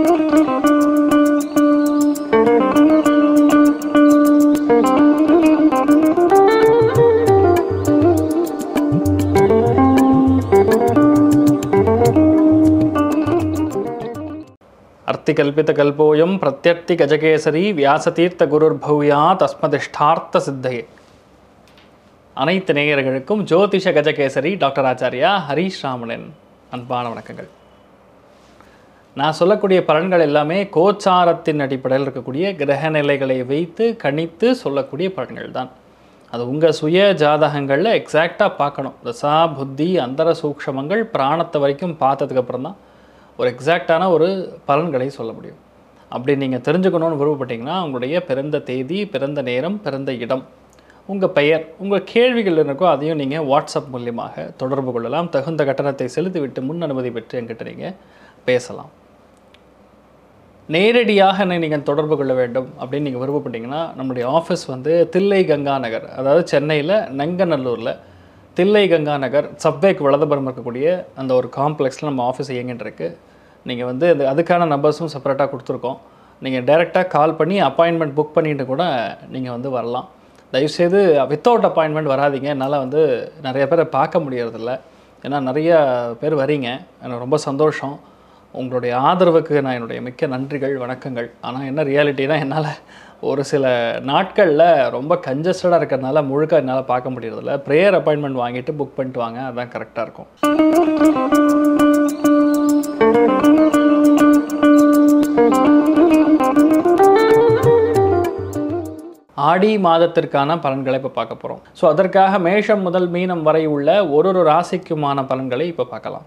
அர்த்திகல்பிதகல்போயம் பிரத்யர்த்தி கஜகேசரி வியாசதீர்த்த குருர்பவ்யா தஸ்மதிஷ்டார்த்த சித்தையே அனைத்து நேயர்களுக்கும் ஜோதிஷ கஜகேசரி டாக்டர் ஆச்சாரியா ஹரீஷ் ராமனின் அன்பான வணக்கங்கள் நான் சொல்லக்கூடிய பலன்கள் எல்லாமே கோச்சாரத்தின் அடிப்படையில் இருக்கக்கூடிய கிரக நிலைகளை வைத்து கணித்து சொல்லக்கூடிய பலன்கள் தான் அது உங்கள் சுய ஜாதகங்களில் எக்ஸாக்டாக பார்க்கணும் தசா புத்தி அந்தர சூக்ஷமங்கள் பிராணத்தை வரைக்கும் பார்த்ததுக்கப்புறம் தான் ஒரு எக்ஸாக்டான ஒரு பலன்களை சொல்ல முடியும் அப்படி நீங்கள் தெரிஞ்சுக்கணும்னு விருப்பப்பட்டீங்கன்னா உங்களுடைய பிறந்த தேதி பிறந்த நேரம் பிறந்த இடம் உங்கள் பெயர் உங்கள் கேள்விகள் இருக்கோ அதையும் நீங்கள் வாட்ஸ்அப் மூலியமாக தொடர்பு கொள்ளலாம் தகுந்த கட்டணத்தை செலுத்திவிட்டு முன் அனுமதி பெற்று என்கிட்ட நீங்கள் பேசலாம் நேரடியாக என்னை நீங்கள் தொடர்பு கொள்ள வேண்டும் அப்படின்னு நீங்கள் விருப்பப்பட்டீங்கன்னா நம்முடைய ஆஃபீஸ் வந்து தில்லை கங்கா நகர் அதாவது சென்னையில் நங்கநல்லூரில் தில்லை கங்கா நகர் சப்வேக்கு வலதுபுறம் இருக்கக்கூடிய அந்த ஒரு காம்ப்ளெக்ஸில் நம்ம ஆஃபீஸ் இயங்கிட்டு இருக்கு நீங்கள் வந்து அது அதுக்கான நம்பர்ஸும் செப்பரேட்டாக கொடுத்துருக்கோம் நீங்கள் டைரெக்டாக கால் பண்ணி அப்பாயின்மெண்ட் புக் பண்ணிட்டு கூட நீங்கள் வந்து வரலாம் தயவுசெய்து வித்தவுட் அப்பாயின்மெண்ட் வராதீங்க என்னால் வந்து நிறைய பேரை பார்க்க முடியறதில்ல ஏன்னா நிறைய பேர் வரீங்க எனக்கு ரொம்ப சந்தோஷம் உங்களுடைய ஆதரவுக்கு நான் என்னுடைய மிக்க நன்றிகள் வணக்கங்கள் ஆனால் என்ன ரியாலிட்டினா என்னால் ஒரு சில நாட்களில் ரொம்ப கஞ்சஸ்டடாக இருக்கிறதுனால முழுக்க என்னால் பார்க்க முடியறதில்ல ப்ரேயர் அப்பாயின்மெண்ட் வாங்கிட்டு புக் பண்ணிட்டு வாங்க அதான் கரெக்டாக இருக்கும் ஆடி மாதத்திற்கான பலன்களை இப்போ பார்க்க போகிறோம் ஸோ அதற்காக மேஷம் முதல் மீனம் வரை உள்ள ஒரு ஒரு ராசிக்குமான பலன்களை இப்போ பார்க்கலாம்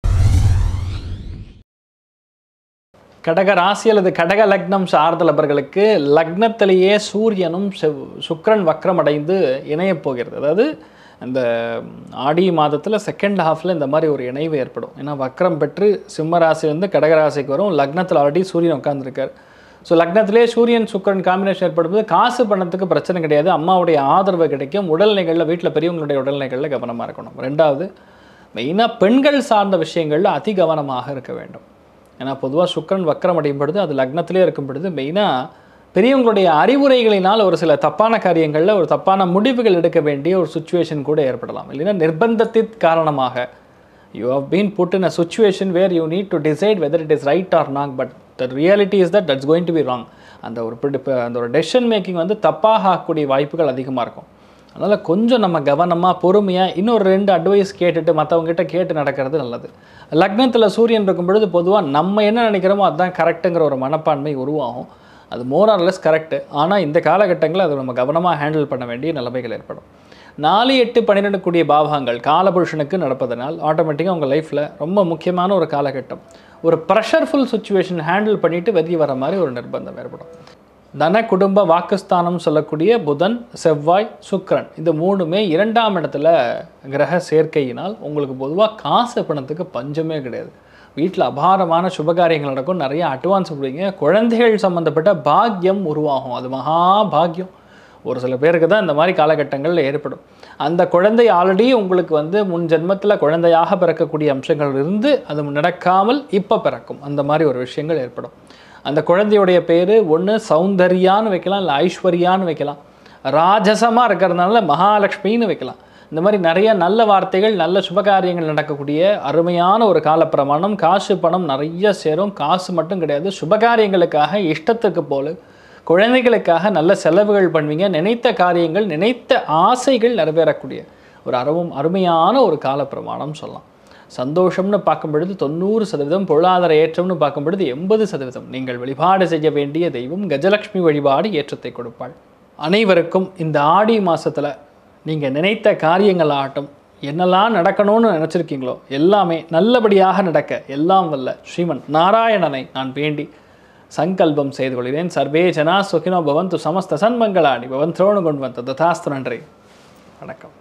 கடக ராசி அல்லது கடக லக்னம் சார்ந்த நபர்களுக்கு லக்னத்திலேயே சூரியனும் செவ் சுக்கிரன் வக்ரம் அடைந்து இணையப் போகிறது அதாவது இந்த ஆடி மாதத்தில் செகண்ட் ஹாஃபில் இந்த மாதிரி ஒரு இணைவு ஏற்படும் ஏன்னா வக்ரம் பெற்று சிம்ம ராசிலேருந்து கடக ராசிக்கு வரும் லக்னத்தில் ஆல்ரெடி சூரியன் உட்காந்துருக்கார் ஸோ லக்னத்திலே சூரியன் சுக்கிரன் காம்பினேஷன் ஏற்படும்போது காசு பணத்துக்கு பிரச்சனை கிடையாது அம்மாவுடைய ஆதரவு கிடைக்கும் உடல்நிலைகளில் வீட்டில் பெரியவங்களுடைய உடல்நிலைகளில் கவனமாக இருக்கணும் ரெண்டாவது மெயினாக பெண்கள் சார்ந்த விஷயங்களில் அதி கவனமாக இருக்க வேண்டும் ஏன்னா பொதுவாக சுக்கிரன் வக்கரம் அடையும் பொழுது அது லக்னத்திலே இருக்கும் பொழுது மெயினாக பெரியவங்களுடைய அறிவுரைகளினால் ஒரு சில தப்பான காரியங்களில் ஒரு தப்பான முடிவுகள் எடுக்க வேண்டிய ஒரு சுச்சுவேஷன் கூட ஏற்படலாம் இல்லைன்னா நிர்பந்தத்தின் காரணமாக you have been put in a situation where you need to decide whether it is right or நாங் but the reality is that that's going to be wrong அந்த ஒரு பிடி- இப்ப அந்த ஒரு டெசிஷன் மேக்கிங் வந்து தப்பாக ஆகக்கூடிய வாய்ப்புகள் அதிகமாக இருக்கும் அதனால் கொஞ்சம் நம்ம கவனமாக பொறுமையாக இன்னொரு ரெண்டு அட்வைஸ் கேட்டுட்டு மற்றவங்ககிட்ட கேட்டு நடக்கிறது நல்லது லக்னத்தில் சூரியன் இருக்கும் பொழுது பொதுவாக நம்ம என்ன நினைக்கிறோமோ அதுதான் கரெக்டுங்கிற ஒரு மனப்பான்மை உருவாகும் அது மோர் ஆர்லெஸ் கரெக்டு ஆனால் இந்த காலகட்டங்களில் அதை நம்ம கவனமாக ஹேண்டில் பண்ண வேண்டிய நிலைமைகள் ஏற்படும் நாலு எட்டு பன்னிரெண்டு கூடிய பாவங்கள் காலபுருஷனுக்கு நடப்பதனால் ஆட்டோமேட்டிக்காக உங்கள் லைஃப்பில் ரொம்ப முக்கியமான ஒரு காலகட்டம் ஒரு ப்ரெஷர்ஃபுல் சுச்சுவேஷன் ஹேண்டில் பண்ணிட்டு வெளியே வர மாதிரி ஒரு நிர்பந்தம் ஏற்படும் தன குடும்ப வாக்குஸ்தானம் சொல்லக்கூடிய புதன் செவ்வாய் சுக்கிரன் இந்த மூணுமே இரண்டாம் இடத்துல கிரக சேர்க்கையினால் உங்களுக்கு பொதுவாக காசு பணத்துக்கு பஞ்சமே கிடையாது வீட்டில் அபாரமான சுபகாரியங்கள் நடக்கும் நிறைய அட்வான்ஸ் கொடுப்பீங்க குழந்தைகள் சம்மந்தப்பட்ட பாக்கியம் உருவாகும் அது மகா பாக்கியம் ஒரு சில பேருக்கு தான் இந்த மாதிரி காலகட்டங்களில் ஏற்படும் அந்த குழந்தை ஆல்ரெடி உங்களுக்கு வந்து முன் ஜென்மத்தில் குழந்தையாக பிறக்கக்கூடிய அம்சங்கள் இருந்து அது நடக்காமல் இப்போ பிறக்கும் அந்த மாதிரி ஒரு விஷயங்கள் ஏற்படும் அந்த குழந்தையுடைய பேர் ஒன்று சௌந்தர்யான்னு வைக்கலாம் இல்லை ஐஸ்வர்யான்னு வைக்கலாம் ராஜசமாக இருக்கிறதுனால மகாலட்சுமின்னு வைக்கலாம் இந்த மாதிரி நிறைய நல்ல வார்த்தைகள் நல்ல சுபகாரியங்கள் நடக்கக்கூடிய அருமையான ஒரு காலப்பிரமாணம் காசு பணம் நிறைய சேரும் காசு மட்டும் கிடையாது சுபகாரியங்களுக்காக இஷ்டத்துக்கு போல குழந்தைகளுக்காக நல்ல செலவுகள் பண்ணுவீங்க நினைத்த காரியங்கள் நினைத்த ஆசைகள் நிறைவேறக்கூடிய ஒரு அருவும் அருமையான ஒரு காலப்பிரமாணம் சொல்லலாம் சந்தோஷம்னு பார்க்கும் பொழுது தொண்ணூறு சதவீதம் பொருளாதார ஏற்றம்னு பார்க்கும் பொழுது எண்பது சதவீதம் நீங்கள் வழிபாடு செய்ய வேண்டிய தெய்வம் கஜலட்சுமி வழிபாடு ஏற்றத்தை கொடுப்பாள் அனைவருக்கும் இந்த ஆடி மாசத்துல நீங்கள் நினைத்த காரியங்கள் ஆகட்டும் என்னெல்லாம் நடக்கணும்னு நினச்சிருக்கீங்களோ எல்லாமே நல்லபடியாக நடக்க எல்லாம் வல்ல ஸ்ரீமன் நாராயணனை நான் வேண்டி சங்கல்பம் செய்து கொள்கிறேன் சர்வே ஜனா சுகினோ பவந்து சமஸ்த சன்மங்களாணி பவன் திரோணு கொண்டு வந்த ததாஸ்து நன்றி வணக்கம்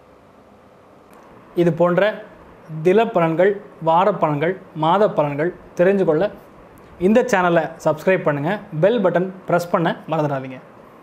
இது போன்ற தில பலன்கள் வார பலன்கள் மாத பலன்கள் தெரிஞ்சு கொள்ள இந்த சேனலை சப்ஸ்கிரைப் பண்ணுங்கள் பெல் பட்டன் ப்ரெஸ் பண்ண மறந்துடாதீங்க